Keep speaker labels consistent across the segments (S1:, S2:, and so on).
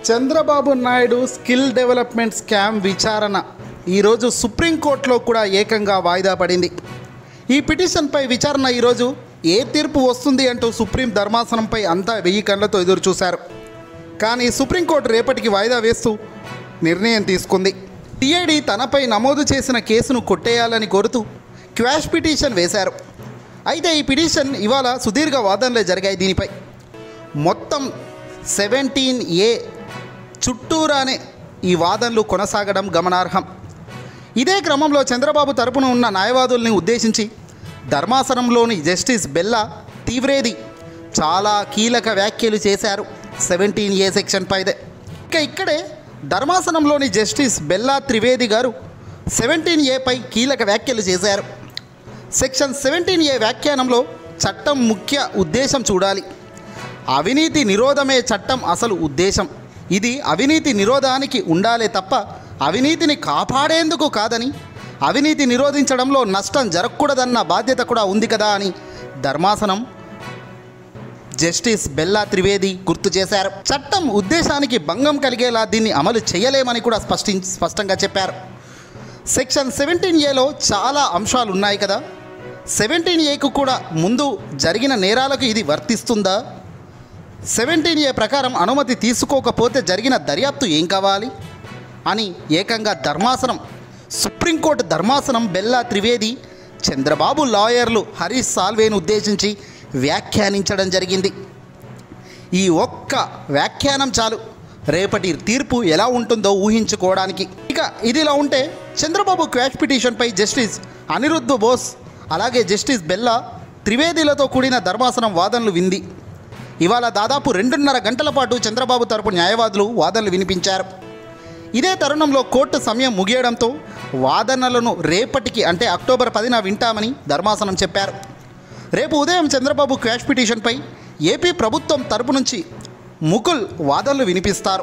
S1: Chandrababu Naidu skill development scam విచారణ ఈరోజు సుప్రీంకోర్టులో కూడా ఏకంగా వాయిదా పడింది ఈ పిటిషన్పై విచారణ ఈరోజు ఏ తీర్పు వస్తుంది అంటూ సుప్రీం ధర్మాసనంపై అంతా వెయ్యి కళ్ళతో ఎదురు చూశారు కానీ సుప్రీంకోర్టు రేపటికి వాయిదా వేస్తూ నిర్ణయం తీసుకుంది టీఐడి తనపై నమోదు చేసిన కేసును కొట్టేయాలని కోరుతూ క్వాష్ పిటిషన్ వేశారు అయితే ఈ పిటిషన్ ఇవాళ సుదీర్ఘ వాదనలే జరిగాయి దీనిపై మొత్తం సెవెంటీన్ ఏ చుట్టూరానే ఈ వాదనలు కొనసాగడం గమనార్హం ఇదే క్రమంలో చంద్రబాబు తరపున ఉన్న న్యాయవాదుల్ని ఉద్దేశించి ధర్మాసనంలోని జస్టిస్ బెల్లా తీవ్రేది చాలా కీలక వ్యాఖ్యలు చేశారు సెవెంటీన్ ఏ సెక్షన్ పైదే ఇక ఇక్కడే ధర్మాసనంలోని జస్టిస్ బెల్లా త్రివేది గారు సెవెంటీన్ ఏపై కీలక వ్యాఖ్యలు చేశారు సెక్షన్ సెవెంటీన్ ఏ వ్యాఖ్యానంలో చట్టం ముఖ్య ఉద్దేశం చూడాలి అవినీతి నిరోధమే చట్టం అసలు ఉద్దేశం ఇది అవినీతి నిరోధానికి ఉండాలే తప్ప అవినీతిని కాపాడేందుకు కాదని అవినీతి నిరోధించడంలో నష్టం జరగకూడదన్న బాధ్యత కూడా ఉంది కదా అని ధర్మాసనం జస్టిస్ బెల్లా త్రివేది గుర్తు చేశారు చట్టం ఉద్దేశానికి భంగం కలిగేలా దీన్ని అమలు చేయలేమని కూడా స్పష్టి స్పష్టంగా చెప్పారు సెక్షన్ సెవెంటీన్ ఏలో చాలా అంశాలు ఉన్నాయి కదా సెవెంటీన్ ఏకు కూడా ముందు జరిగిన నేరాలకు ఇది వర్తిస్తుందా సెవెంటీన్ ఏ ప్రకారం అనుమతి తీసుకోకపోతే జరిగిన దర్యాప్తు ఏం కావాలి అని ఏకంగా ధర్మాసనం సుప్రీంకోర్టు ధర్మాసనం బెల్లా త్రివేది చంద్రబాబు లాయర్లు హరీష్ సాల్వేను ఉద్దేశించి వ్యాఖ్యానించడం జరిగింది ఈ ఒక్క వ్యాఖ్యానం చాలు రేపటి తీర్పు ఎలా ఉంటుందో ఊహించుకోవడానికి ఇక ఇదిలా ఉంటే చంద్రబాబు క్వాష్ పిటిషన్పై జస్టిస్ అనిరుద్ధ్ బోస్ అలాగే జస్టిస్ బెల్లా త్రివేదిలతో కూడిన ధర్మాసనం వాదనలు వింది ఇవాళ దాదాపు రెండున్నర గంటల పాటు చంద్రబాబు తరపు న్యాయవాదులు వాదనలు వినిపించారు ఇదే తరుణంలో కోర్టు సమయం ముగియడంతో వాదనలను రేపటికి అంటే అక్టోబర్ పదిన వింటామని ధర్మాసనం చెప్పారు రేపు ఉదయం చంద్రబాబు క్వాష్ పిటిషన్పై ఏపీ ప్రభుత్వం తరపు నుంచి ముకుల్ వాదనలు వినిపిస్తారు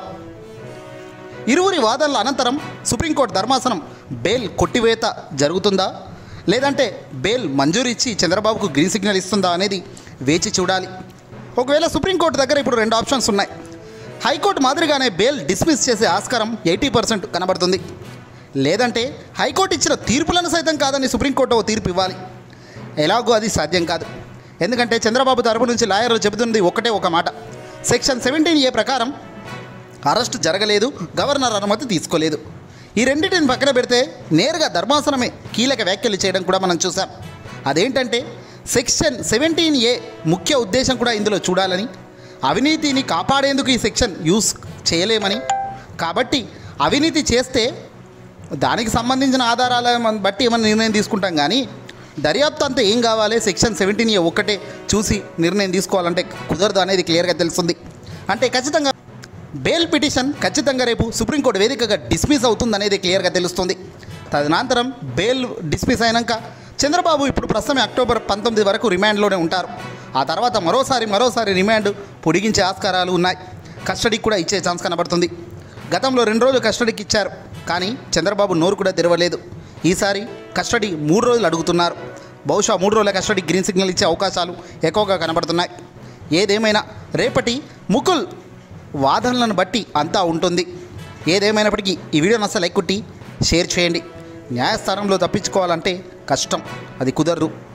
S1: ఇరువురి వాదనల అనంతరం సుప్రీంకోర్టు ధర్మాసనం బెయిల్ కొట్టివేత జరుగుతుందా లేదంటే బెయిల్ మంజూరు ఇచ్చి చంద్రబాబుకు గ్రీన్ సిగ్నల్ ఇస్తుందా అనేది వేచి చూడాలి ఒకవేళ సుప్రీంకోర్టు దగ్గర ఇప్పుడు రెండు ఆప్షన్స్ ఉన్నాయి హైకోర్టు మాదిరిగానే బెయిల్ డిస్మిస్ చేసే ఆస్కారం ఎయిటీ పర్సెంట్ కనబడుతుంది లేదంటే హైకోర్టు ఇచ్చిన తీర్పులను సైతం కాదని సుప్రీంకోర్టు ఓ తీర్పు ఇవ్వాలి ఎలాగో అది సాధ్యం కాదు ఎందుకంటే చంద్రబాబు తరపు నుంచి లాయర్లు చెబుతున్నది ఒకటే ఒక మాట సెక్షన్ సెవెంటీన్ ఏ ప్రకారం అరెస్ట్ జరగలేదు గవర్నర్ అనుమతి తీసుకోలేదు ఈ రెండింటిని పక్కన పెడితే నేరుగా ధర్మాసనమే కీలక వ్యాఖ్యలు చేయడం కూడా మనం చూసాం అదేంటంటే సెక్షన్ సెవెంటీన్ ఏ ముఖ్య ఉద్దేశం కూడా ఇందులో చూడాలని అవినీతిని కాపాడేందుకు ఈ సెక్షన్ యూస్ చేయలేమని కాబట్టి అవినీతి చేస్తే దానికి సంబంధించిన ఆధారాలను బట్టి ఏమైనా నిర్ణయం తీసుకుంటాం కానీ దర్యాప్తు అంతా ఏం కావాలి సెక్షన్ సెవెంటీన్ ఏ ఒక్కటే చూసి నిర్ణయం తీసుకోవాలంటే కుదరదు అనేది క్లియర్గా తెలుస్తుంది అంటే ఖచ్చితంగా బెయిల్ పిటిషన్ ఖచ్చితంగా రేపు సుప్రీంకోర్టు వేదికగా డిస్మిస్ అవుతుంది అనేది క్లియర్గా తెలుస్తుంది తదనంతరం బెయిల్ డిస్మిస్ అయినాక చంద్రబాబు ఇప్పుడు ప్రస్తుతం అక్టోబర్ పంతొమ్మిది వరకు రిమాండ్లోనే ఉంటారు ఆ తర్వాత మరోసారి మరోసారి రిమాండ్ పొడిగించే ఆస్కారాలు ఉన్నాయి కస్టడీకి కూడా ఇచ్చే ఛాన్స్ కనబడుతుంది గతంలో రెండు రోజులు కస్టడీకి ఇచ్చారు కానీ చంద్రబాబు నోరు కూడా తెరవలేదు ఈసారి కస్టడీ మూడు రోజులు అడుగుతున్నారు బహుశా మూడు రోజుల కస్టడీ గ్రీన్ సిగ్నల్ ఇచ్చే అవకాశాలు ఎక్కువగా కనబడుతున్నాయి ఏదేమైనా రేపటి ముకుల్ వాదనలను బట్టి అంతా ఉంటుంది ఏదేమైనప్పటికీ ఈ వీడియోని అసలు లైక్ కొట్టి షేర్ చేయండి న్యాయస్థానంలో తప్పించుకోవాలంటే కష్టం అది కుదరదు